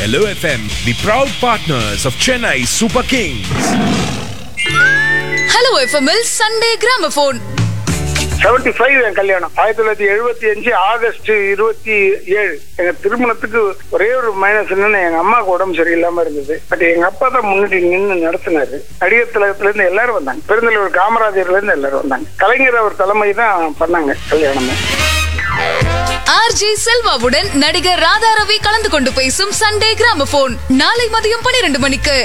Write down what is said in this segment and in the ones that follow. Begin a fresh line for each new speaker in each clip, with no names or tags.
Hello FM, the proud partners of Chennai Super Kings.
Hello எஃப்எம்எல் Sunday gramophone
seventy five என் கல்யாணம் ஆயிரத்தி தொள்ளாயிரத்தி எழுபத்தி அஞ்சு ஆகஸ்ட் இருபத்தி ஏழு எங்க திருமணத்துக்கு ஒரே ஒரு மைனஸ் என்னன்னு எங்க அம்மாவுக்கு உடம்பு சரியில்லாம இருந்தது பட் எங்க அப்பா தான் முன்னாடி நின்று நடத்தினாரு நடிகர் திலகத்துல இருந்து எல்லாரும் வந்தாங்க பெருந்தலைவர் காமராஜர்ல இருந்து எல்லாரும் வந்தாங்க கலைஞர் அவர் தலைமை தான் பண்ணாங்க கல்யாணமே
ஆர்ஜே செல்வாவுடன் நடிகர் ராதா ரவி கலந்து கொண்டு பேசும் சண்டே கிராமபோன் நாளை மதியம் பனிரெண்டு மணிக்கு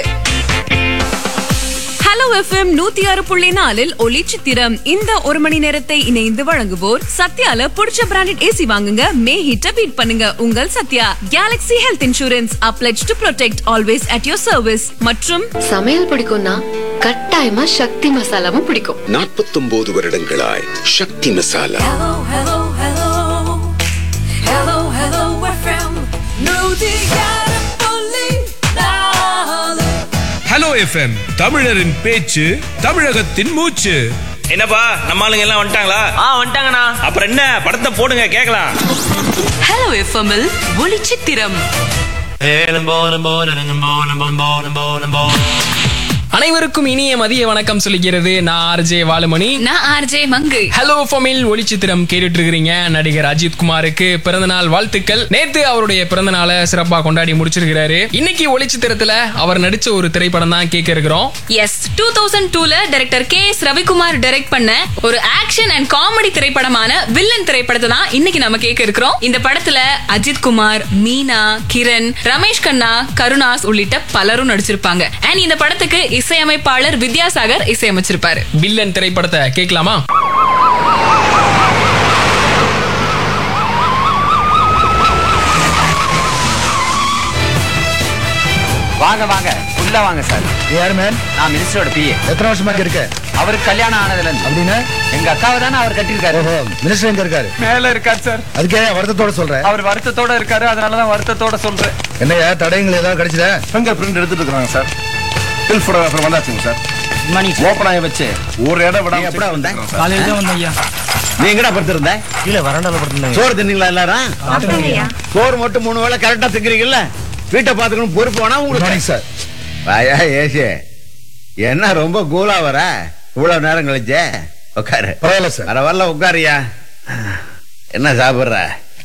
ஹலோ எஃப்எம் நூத்தி ஆறு புள்ளி நாலில் ஒளி சித்திரம் இந்த ஒரு மணி நேரத்தை இணைந்து வழங்குவோர் சத்யால புடிச்ச பிராண்டட் ஏசி வாங்குங்க மே ஹிட்ட பீட் பண்ணுங்க உங்கள் Sathya galaxy health insurance applied to protect always at your service மற்றும்
சமையல் பிடிக்கும்னா கட்டாயமா சக்தி மசாலாவும் பிடிக்கும்
நாற்பத்தொன்பது வருடங்களாய் சக்தி மசாலா
ஹலோ எஃப்எம் தமிழரின் பேச்சு தமிழகத்தின் மூச்சு
என்னப்பா நம்ம ஆளுங்க எல்லாம் வந்துட்டாங்களா
ஆ வந்துட்டாங்கண்ணா
அப்புறம் என்ன படத்தை போடுங்க கேக்கலாம்
ஹலோ எஃப்எம்எல் ஒளி சித்திரம்
அனைவருக்கும் இனிய மதிய வணக்கம் சொல்லிக்கிறது நான் ஆர்ஜே வாலுமணி
நான் ஆர்ஜே மங்கு
ஹலோ ஃபமில் ஒளிச்சித்திரம் கேட்டுட்டு இருக்கிறீங்க நடிகர் அஜித் குமாருக்கு பிறந்தநாள் வாழ்த்துக்கள் நேத்து அவருடைய பிறந்த நாளை சிறப்பா கொண்டாடி முடிச்சிருக்கிறாரு இன்னைக்கு ஒளிச்சித்திரத்துல அவர் நடிச்ச ஒரு திரைப்படம் தான் கேட்க இருக்கிறோம்
எஸ் டூ தௌசண்ட் டூல director K S Ravikumar direct பண்ண ஒரு ஆக்ஷன் அண்ட் காமெடி திரைப்படமான வில்லன் திரைப்படத்தை தான் இன்னைக்கு நம்ம கேட்க இருக்கிறோம் இந்த படத்துல அஜித் குமார் மீனா கிரண் ரமேஷ் கண்ணா கருணாஸ் உள்ளிட்ட பலரும் நடிச்சிருப்பாங்க அண்ட் இந்த படத்துக்கு இசையமைப்பாளர் வித்யாசாகர் இசையமைச்சிருப்பாரு
வில்லன் திரைப்படத்தை கேட்கலாமா
வாங்க வாங்க உள்ள வாங்க சார்
யார் மேன்
நான் மினிஸ்டரோட பிஏ
எத்தனை வருஷமா இங்க இருக்க
அவருக்கு கல்யாணம் ஆனதுல இருந்து
அப்படின்னு
எங்க அக்காவை தானே அவர் கட்டியிருக்காரு
ஓஹோ மினிஸ்டர் எங்க இருக்காரு
மேல இருக்காரு சார்
அதுக்கே வருத்தத்தோட சொல்றேன்
அவர் வருத்தத்தோட இருக்காரு அதனாலதான் வருத்தத்தோட சொல்றேன்
என்னையா தடயங்கள் ஏதாவது கிடைச்சத
ஃபிங்கர் பிரிண்ட் எடுத்துட்டு இருக்காங்க சார் ஸ்டில் ஃபோட்டோகிராஃபர் வந்தாச்சுங்க சார் ஓப்பன் ஆகி வச்சு ஒரு இடம் விடாம
எப்படா வந்த?
காலையில தான் வந்தேன் ஐயா
நீ எங்கடா படுத்திருந்த
கீழே வராண்டால படுத்துனாங்க
சோறு தின்னீங்களா எல்லாரும் சோறு மட்டும் மூணு வேளை கரெக்டா திங்கிறீங்கல்ல வீட்டை பாத்துக்கணும் பொறுப்பு வேணா
குட்
உங்களுக்கு
மார்னிங் சார்
வாயா ஏசே என்ன ரொம்ப கூலா வர இவ்வளவு நேரம் கழிச்சே உட்காரு
பரவாயில்ல சார்
பரவாயில்ல உட்காரியா என்ன சாப்பிடுற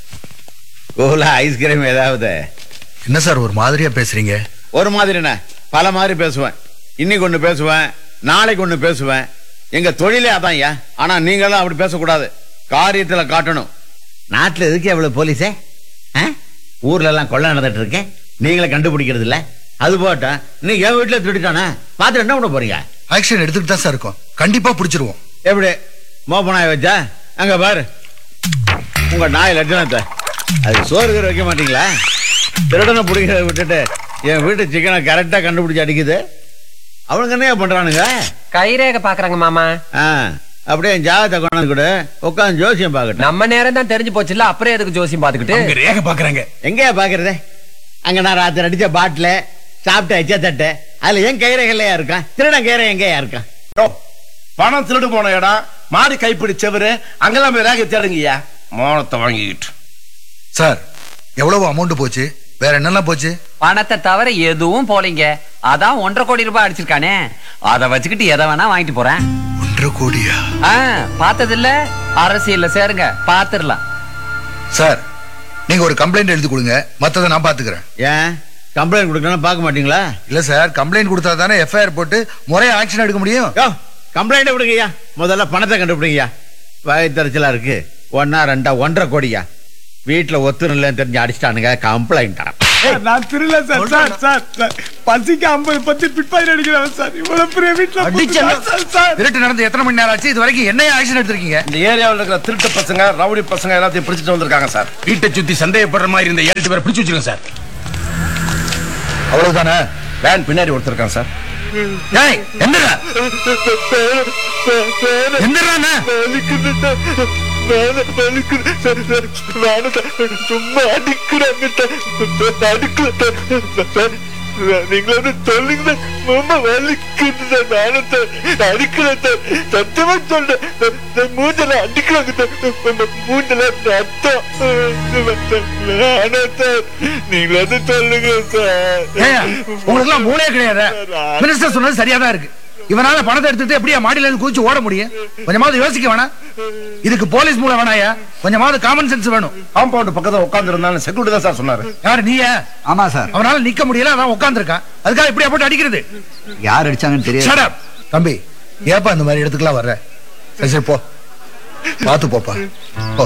கூலா ஐஸ்கிரீம் ஏதாவது
என்ன சார் ஒரு மாதிரியா பேசுறீங்க
ஒரு மாதிரி என்ன பல மாதிரி பேசுவேன் இன்னைக்கு ஒண்ணு பேசுவேன் நாளைக்கு ஒண்ணு பேசுவேன் எங்க தொழிலே அதான் ஐயா ஆனா நீங்களும் அப்படி பேசக்கூடாது காரியத்துல காட்டணும் நாட்டுல எதுக்கு எவ்வளவு போலீஸே ஆ? ஊர்ல எல்லாம் கொள்ள நடந்துட்டு இருக்கேன் நீங்களே கண்டுபிடிக்கிறது இல்ல அது போட்டா நீ என் வீட்டுல திருடிட்டானே பார்த்து என்ன பண்ண போறீங்க
ஆக்ஷன் எடுத்துக்கிட்டு தான் சார் இருக்கோம் கண்டிப்பா பிடிச்சிருவோம்
எப்படி மோப்ப நாய் வச்சா அங்க பாரு உங்க நாய் லட்சணத்தை அது சோறு கீறு வைக்க மாட்டீங்களா திருடனை பிடிக்கிறத விட்டுட்டு என் வீட்டு சிக்கனை கரெக்டா கண்டுபிடிச்சு அடிக்குது அவனுங்க என்ன பண்றானுங்க
கைரேக பாக்குறாங்க மாமா
ஆ, அப்படியே என் ஜாதகத்தை கொண்டாந்து கூட உட்காந்து ஜோசியம் பார்க்கட்டும்
நம்ம நேரம் தான் தெரிஞ்சு போச்சுல்ல அப்புறம் எதுக்கு ஜோசியம் பாத்துக்கிட்டு
ரேக பாக்குறாங்க
எங்கேயா பாக்குறது அங்க நான் ராத்திரி அடிச்ச பாட்டில சாப்பிட்ட எச்ச தட்டை அதுல என் கைரேகையா இருக்கான் திருடன் கைரே எங்கேயா இருக்கான்
ஓ, பணம் திருடு போன இடம் மாடி கைப்பிடி செவரு அங்கெல்லாம் போய் ரேக தேடுங்கய்யா மோனத்தை வாங்கிக்கிட்டு
சார் எவ்வளவு அமௌண்ட் போச்சு வேற என்னெல்லாம் போச்சு
பணத்தை தவிர எதுவும் போலீங்க அதான் ஒன்றரை கோடி ரூபாய் அடிச்சிருக்கானே அதை வச்சுக்கிட்டு எதை வேணா வாங்கிட்டு போறேன்
ஒன்றரை கோடியா
ஆ, பார்த்தது இல்ல அரசியல்ல சேருங்க பாத்துரலாம்
சார் நீங்க ஒரு கம்ப்ளைண்ட் எழுதி கொடுங்க மத்ததை நான் பாத்துக்கிறேன்
ஏன் கம்ப்ளைண்ட் கொடுக்கணும் பார்க்க மாட்டீங்களா
இல்ல சார் கம்ப்ளைண்ட் கொடுத்தா தானே எஃப்ஐஆர் போட்டு முறையா ஆக்ஷன் எடுக்க முடியும்
யோ கம்ப்ளைண்ட் விடுங்கய்யா முதல்ல பணத்தை கண்டுபிடிங்கய்யா வயிற்றுச்சலா இருக்கு ஒன்னா ரெண்டா ஒன்றரை கோடியா வீட்டுல ஒத்துரும் இல்லைன்னு தெரிஞ்சு அடிச்சிட்டானுங்க கம்ப்ளைண்ட்
நான் திருல சார் சார் சார் சார் பசிக்கு ஐம்பது பத்து பிட்பாயிரம் அடிக்கிறேன் சார் இவ்வளவு பெரிய வீட்டுல சார்
திருட்டு நடந்து எத்தனை மணி நேரம் ஆச்சு இது வரைக்கும் என்ன ஆக்ஷன் எடுத்திருக்கீங்க
இந்த ஏரியாவில் இருக்கிற திருட்டு பசங்க ரவுடி பசங்க எல்லாத்தையும் பிடிச்சிட்டு வந்திருக்காங்க சார் வீட்டை சுத்தி சந்தேகப்படுற மாதிரி இந்த ஏழு பேரை பிடிச்சு வச்சிருக்கேன் சார்
அவ்வளவுதானே
வேன் பின்னாடி ஒருத்தர் இருக்கான் சார்
ஏய் எந்திரா எந்திரா
சும்மா அடிக்கிறாங்க
நீங்க வந்து சொல்லுங்க ரொம்ப வலிக்குது சார் நானும் சார் அடிக்கிறேன் சார் சத்தமா சொல்றேன் மூஞ்சல அடிக்கிறாங்க சார் மூஞ்சல ரத்தம் ஆனா சார் நீங்க வந்து சொல்லுங்க சார்
உங்களுக்கு எல்லாம் மூளையே கிடையாது மினிஸ்டர் சொன்னது சரியா தான் இருக்கு இவனால பணத்தை எடுத்துட்டு எப்படியா மாடியில இருந்து குதிச்சு ஓட முடியும் கொஞ்சமாவது யோசிக்க வேணாம் இதுக்கு போலீஸ் மூலம் வேணாயா கொஞ்சமாவது காமன் சென்ஸ் வேணும்
காம்பவுண்ட் பக்கத்துல உட்கார்ந்து இருந்தாலும் செக்யூரிட்டி தான் சார் சொன்னாரு
யாரு நீயா
ஆமா சார்
அவனால நிக்க முடியல அதான் உட்கார்ந்து இருக்கான் அதுக்காக இப்படியா போட்டு அடிக்கிறது
யார் அடிச்சாங்கன்னு தெரியாது
Shut up. தம்பி ஏப்பா இந்த மாதிரி இடத்துக்குலாம் வர்ற சரி சரி போ பாத்து போப்பா போ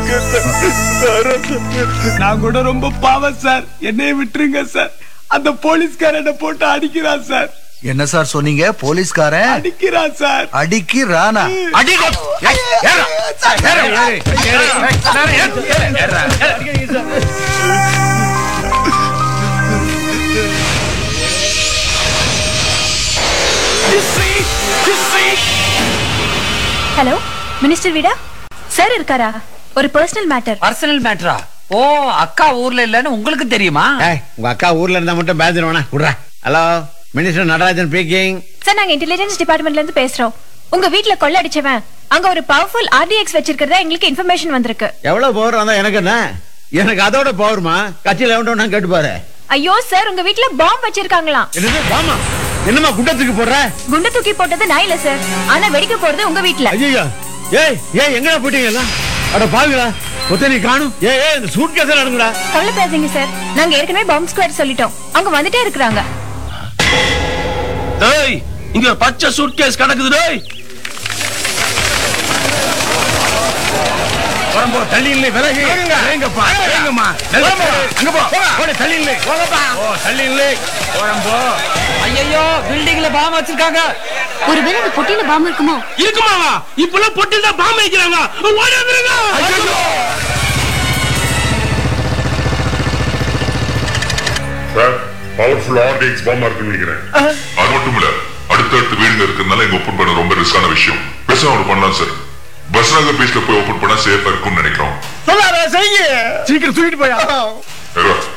நான் கூட ரொம்ப பாவம் சார் என்னைய விட்டுருங்க சார் அந்த போலீஸ்காரனை போட்டு அடிக்கிறான் சார்
என்ன சார் சொன்னீங்க போலீஸ்காரன்
அடிக்கிறான் சார்
அடிக்கிறானா அடிக்க ஏய், ஏறுடா. ஏறு, ஏறு, ஏறு, ஏறு, ஏறு, ஏறு, ஏறு.
ஹலோ மினிஸ்டர் வீடா சார் இருக்காரா ஒரு பர்சனல் மேட்டர்
பர்சனல் மேட்டரா ஓ அக்கா ஊர்ல இல்லன்னு உங்களுக்கு தெரியுமா
ஏய், உங்க அக்கா ஊர்ல இருந்தா மட்டும் பேசிட வேணா விடுறா hello minister Natarajan speaking
sir நாங்க இன்டெலிஜென்ஸ் டிபார்ட்மெண்ட்ல இருந்து பேசுறோம் உங்க வீட்ல கொள்ள அடிச்சவன் அங்க ஒரு பவர்ஃபுல் ஆர்டிஎக்ஸ் வச்சிருக்கிறதா எங்களுக்கு இன்ஃபர்மேஷன் வந்திருக்கு
எவ்வளவு பவர் வந்தா எனக்கு என்ன எனக்கு அதோட பவர்மா கட்சியில எவன்டோ நான் கேட்டு பாரு
ஐயோ சார் உங்க வீட்ல பாம்பு வச்சிருக்காங்களாம்
என்னது வாமா என்னமா குண்டத்துக்கு போடுற
குண்டு தூக்கி போட்டது நான் இல்ல சார் ஆனா வெடிக்க போறது உங்க வீட்ல
ஐயோ ஏய் ஏய் எங்கடா போயிட்டீங்க எல்லாம் அட பாவிகளா ஒத்தனை காணும் ஏய் ஏய் இந்த சூட் கேஸ் நடக்குடா
கவலைப்படாதீங்க சார் நாங்க ஏற்கனவே பாம்பு ஸ்குவாட் சொல்லிட்டோம் அவங்க வந்துட்டே இருக்கிறாங்க
டேய் இங்க ஒரு பச்சை சூட்கேஸ் கிடக்குது டேய்
வரம்போ தள்ளி இல்லை விலகி விலங்கப்பா விலங்கம்மா அங்க போ போடு தள்ளி இல்லை போங்கப்பா ஓ தள்ளி இல்லை வரம்போ
ஐயோ பில்டிங்ல பாம் வச்சிருக்காங்க
ஒருவேளை அந்த பொட்டியில பாம்பு இருக்குமோ
இருக்குமாவா இப்பெல்லாம் பொட்டில் தான் பாம்பு வைக்கிறாங்க ஓடி வந்துருங்க
சார் பவர்ஃபுல் ஆர்டிஎக்ஸ் பாம்பா இருக்குன்னு நினைக்கிறேன் அது மட்டும் இல்ல அடுத்தடுத்து வீடுங்க இருக்கிறதுனால எங்க ஓபன் பண்ண ரொம்ப ரிஸ்கான விஷயம் பேசாம ஒரு பண்ணலாம் சார் பஸ் நகர் பேஸ்ல போய் ஓபன் பண்ணா சேஃபா இருக்கும்னு நினைக்கிறோம்
சொல்லாத செய்ய
சீக்கிரம் தூக்கிட்டு போயா
ஏறுவா.